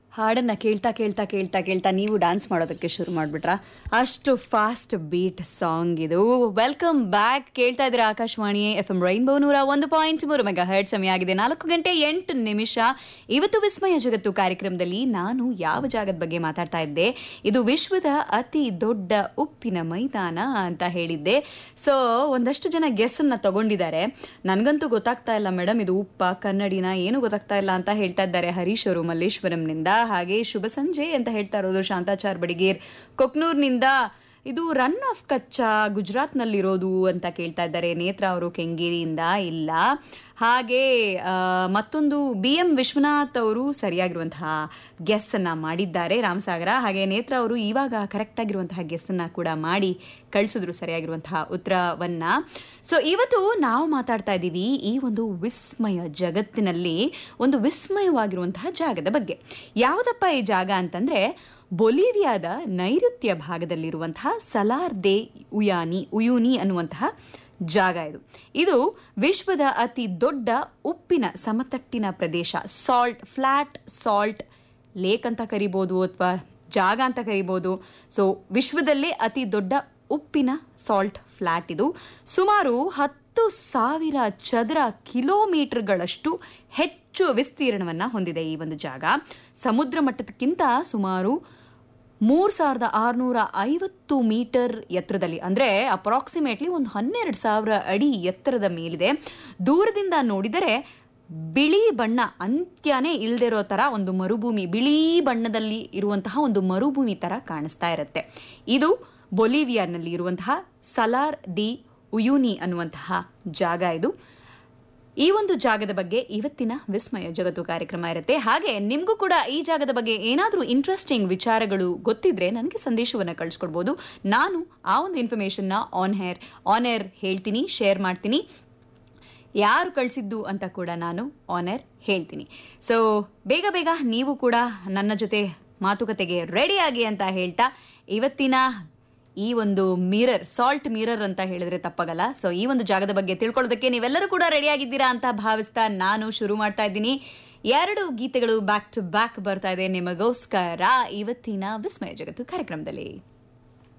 ಹಾಡನ್ನ ಕೇಳ್ತಾ ಕೇಳ್ತಾ ಕೇಳ್ತಾ ಕೇಳ್ತಾ ನೀವು ಡ್ಯಾನ್ಸ್ ಮಾಡೋದಕ್ಕೆ ಶುರು ಮಾಡ್ಬಿಟ್ರಾ ಅಷ್ಟು ಫಾಸ್ಟ್ ಬೀಟ್ ಸಾಂಗ್ ಇದು ವೆಲ್ಕಮ್ ಬ್ಯಾಕ್ ಕೇಳ್ತಾ ಇದ್ರೆ ಆಕಾಶವಾಣಿ ಎಫ್ ಎಂ ರೈನ್ಬೋ ನೂರ ಒಂದು ಪಾಯಿಂಟ್ ಮೂರು ಮೆಗಾ ಹರ್ಡ್ ಸಮಯ ಆಗಿದೆ ನಾಲ್ಕು ಗಂಟೆ ಎಂಟು ನಿಮಿಷ ಇವತ್ತು ವಿಸ್ಮಯ ಜಗತ್ತು ಕಾರ್ಯಕ್ರಮದಲ್ಲಿ ನಾನು ಯಾವ ಜಾಗದ ಬಗ್ಗೆ ಮಾತಾಡ್ತಾ ಇದ್ದೆ ಇದು ವಿಶ್ವದ ಅತಿ ದೊಡ್ಡ ಉಪ್ಪಿನ ಮೈದಾನ ಅಂತ ಹೇಳಿದ್ದೆ ಸೊ ಒಂದಷ್ಟು ಜನ ಗೆಸ್ ಅನ್ನ ತಗೊಂಡಿದ್ದಾರೆ ನನಗಂತೂ ಗೊತ್ತಾಗ್ತಾ ಇಲ್ಲ ಮೇಡಮ್ ಇದು ಉಪ್ಪ ಕನ್ನಡಿನ ಏನು ಗೊತ್ತಾಗ್ತಾ ಇಲ್ಲ ಅಂತ ಹೇಳ್ತಾ ಇದ್ದಾರೆ ಹರೀಶ್ ಅವರು ಮಲ್ಲೇಶ್ವರಂನಿಂದ ಹಾಗೆ ಶುಭ ಸಂಜೆ ಅಂತ ಹೇಳ್ತಾ ಇರೋದು ಶಾಂತಾಚಾರ್ ಬಡಿಗೇರ್ ಕೊಕ್ನೂರ್ನಿಂದ ಇದು ರನ್ ಆಫ್ ಕಚ್ಚಾ ಗುಜರಾತ್ನಲ್ಲಿರೋದು ಅಂತ ಕೇಳ್ತಾ ಇದ್ದಾರೆ ನೇತ್ರ ಅವರು ಕೆಂಗೇರಿಯಿಂದ ಇಲ್ಲ ಹಾಗೆ ಆ, ಮತ್ತೊಂದು ಬಿ ಎಂ ವಿಶ್ವನಾಥ್ ಅವರು ಸರಿಯಾಗಿರುವಂತಹ ಗೆಸ್ ಅನ್ನ ಮಾಡಿದ್ದಾರೆ ರಾಮಸಾಗರ ಹಾಗೆ ನೇತ್ರ ಅವರು ಇವಾಗ ಕರೆಕ್ಟ್ ಆಗಿರುವಂತಹ ಗೆಸ್ ಅನ್ನ ಕೂಡ ಮಾಡಿ ಕಳಿಸಿದ್ರು ಸರಿಯಾಗಿರುವಂತಹ ಉತ್ತರವನ್ನ ಸೊ ಇವತ್ತು ನಾವು ಮಾತಾಡ್ತಾ ಇದ್ದೀವಿ ಈ ಒಂದು ವಿಸ್ಮಯ ಜಗತ್ತಿನಲ್ಲಿ ಒಂದು ವಿಸ್ಮಯವಾಗಿರುವಂತಹ ಜಾಗದ ಬಗ್ಗೆ ಯಾವುದಪ್ಪ ಈ ಜಾಗ ಅಂತಂದ್ರೆ ಬೊಲಿವಿಯಾದ ನೈಋತ್ಯ ಭಾಗದಲ್ಲಿರುವಂತಹ ಸಲಾರ್ ದೆ ಉಯಾನಿ ಉಯೂನಿ ಅನ್ನುವಂತಹ ಜಾಗ ಇದು ಇದು ವಿಶ್ವದ ಅತಿ ದೊಡ್ಡ ಉಪ್ಪಿನ ಸಮತಟ್ಟಿನ ಪ್ರದೇಶ ಸಾಲ್ಟ್ ಫ್ಲಾಟ್ ಸಾಲ್ಟ್ ಲೇಕ್ ಅಂತ ಕರಿಬೋದು ಅಥವಾ ಜಾಗ ಅಂತ ಕರಿಬೋದು ಸೊ ವಿಶ್ವದಲ್ಲೇ ಅತಿ ದೊಡ್ಡ ಉಪ್ಪಿನ ಸಾಲ್ಟ್ ಫ್ಲಾಟ್ ಇದು ಸುಮಾರು ಹತ್ತು ಸಾವಿರ ಚದರ ಕಿಲೋಮೀಟರ್ಗಳಷ್ಟು ಹೆಚ್ಚು ವಿಸ್ತೀರ್ಣವನ್ನು ಹೊಂದಿದೆ ಈ ಒಂದು ಜಾಗ ಸಮುದ್ರ ಮಟ್ಟದಕ್ಕಿಂತ ಸುಮಾರು ಮೂರು ಸಾವಿರದ ಆರುನೂರ ಐವತ್ತು ಮೀಟರ್ ಎತ್ತರದಲ್ಲಿ ಅಂದರೆ ಅಪ್ರಾಕ್ಸಿಮೇಟ್ಲಿ ಒಂದು ಹನ್ನೆರಡು ಸಾವಿರ ಅಡಿ ಎತ್ತರದ ಮೇಲಿದೆ ದೂರದಿಂದ ನೋಡಿದರೆ ಬಿಳಿ ಬಣ್ಣ ಅಂತ್ಯನೇ ಇಲ್ದಿರೋ ಥರ ಒಂದು ಮರುಭೂಮಿ ಬಿಳಿ ಬಣ್ಣದಲ್ಲಿ ಇರುವಂತಹ ಒಂದು ಮರುಭೂಮಿ ಥರ ಕಾಣಿಸ್ತಾ ಇರುತ್ತೆ ಇದು ಬೊಲಿವಿಯಾನಲ್ಲಿ ಇರುವಂತಹ ಸಲಾರ್ ಡಿ ಉಯೂನಿ ಅನ್ನುವಂತಹ ಜಾಗ ಇದು ಈ ಒಂದು ಜಾಗದ ಬಗ್ಗೆ ಇವತ್ತಿನ ವಿಸ್ಮಯ ಜಗತ್ತು ಕಾರ್ಯಕ್ರಮ ಇರುತ್ತೆ ಹಾಗೆ ನಿಮಗೂ ಕೂಡ ಈ ಜಾಗದ ಬಗ್ಗೆ ಏನಾದರೂ ಇಂಟ್ರೆಸ್ಟಿಂಗ್ ವಿಚಾರಗಳು ಗೊತ್ತಿದ್ರೆ ನನಗೆ ಸಂದೇಶವನ್ನು ಕಳಿಸ್ಕೊಡ್ಬೋದು ನಾನು ಆ ಒಂದು ಇನ್ಫಾರ್ಮೇಷನ್ನ ಆನ್ ಹೇರ್ ಆನ್ ಏರ್ ಹೇಳ್ತೀನಿ ಶೇರ್ ಮಾಡ್ತೀನಿ ಯಾರು ಕಳಿಸಿದ್ದು ಅಂತ ಕೂಡ ನಾನು ಆನರ್ ಹೇಳ್ತೀನಿ ಸೊ ಬೇಗ ಬೇಗ ನೀವು ಕೂಡ ನನ್ನ ಜೊತೆ ಮಾತುಕತೆಗೆ ರೆಡಿಯಾಗಿ ಅಂತ ಹೇಳ್ತಾ ಇವತ್ತಿನ ಈ ಒಂದು ಮಿರರ್ ಸಾಲ್ಟ್ ಮಿರರ್ ಅಂತ ಹೇಳಿದ್ರೆ ತಪ್ಪಾಗಲ್ಲ ಸೊ ಈ ಒಂದು ಜಾಗದ ಬಗ್ಗೆ ತಿಳ್ಕೊಳ್ಳೋದಕ್ಕೆ ನೀವೆಲ್ಲರೂ ಕೂಡ ರೆಡಿಯಾಗಿದ್ದೀರಾ ಅಂತ ಭಾವಿಸ್ತಾ ನಾನು ಶುರು ಮಾಡ್ತಾ ಇದ್ದೀನಿ ಎರಡು ಗೀತೆಗಳು ಬ್ಯಾಕ್ ಟು ಬ್ಯಾಕ್ ಬರ್ತಾ ಇದೆ ನಿಮಗೋಸ್ಕರ ಇವತ್ತಿನ ವಿಸ್ಮಯ ಜಗತ್ತು ಕಾರ್ಯಕ್ರಮದಲ್ಲಿ